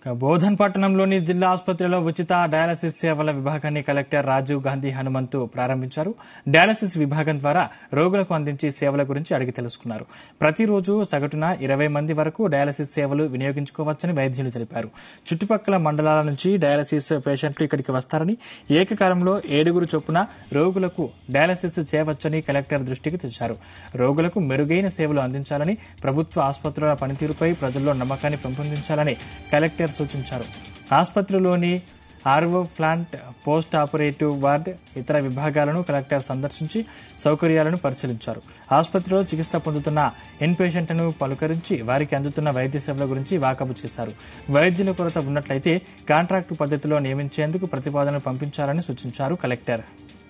ఇక బోధన్ పట్టణంలోని జిల్లా ఆసుపత్రిలో ఉచిత డయాలసిస్ సేవల విభాగాన్ని కలెక్టర్ రాజీవ్ గాంధీ హనుమంతు ప్రారంభించారు డయాలసిస్ విభాగం ద్వారా రోగులకు అందించే సేవల గురించి అడిగి తెలుసుకున్నారు ప్రతిరోజు సగటున ఇరవై మంది వరకు డయాలసిస్ సేవలు వినియోగించుకోవచ్చని వైద్యులు తెలిపారు చుట్టుపక్కల మండలాల నుంచి డయాలసిస్ పేషెంట్లు ఇక్కడికి వస్తారని ఏకకాలంలో ఏడుగురు చొప్పున రోగులకు డయాలసిస్ చేయవచ్చని కలెక్టర్ దృష్టికి తెచ్చారు రోగులకు మెరుగైన సేవలు అందించాలని ప్రభుత్వ ఆసుపత్రుల పనితీరుపై ప్రజల్లో నమ్మకాన్ని పెంపొందించాలని కలెక్టర్ సూచించారు ఆసుపత్రిలోని RO plant post operative ward ఇతర విభాగాలను కలెక్టర్ సందర్శించి సౌకర్యాలను పరిశీలించారు ఆసుపత్రిలో చికిత్స పొందుతున్న ఇన్ పేషెంట్లను పలుకరించి వారికి అందుతున్న వైద్య సేవల గురించి వాకబు చేశారు వైద్యుల కొరత ఉన్నట్లయితే కాంట్రాక్టు పద్ధతిలో నియమించేందుకు ప్రతిపాదనలు పంపించాలని సూచించారు కలెక్టర్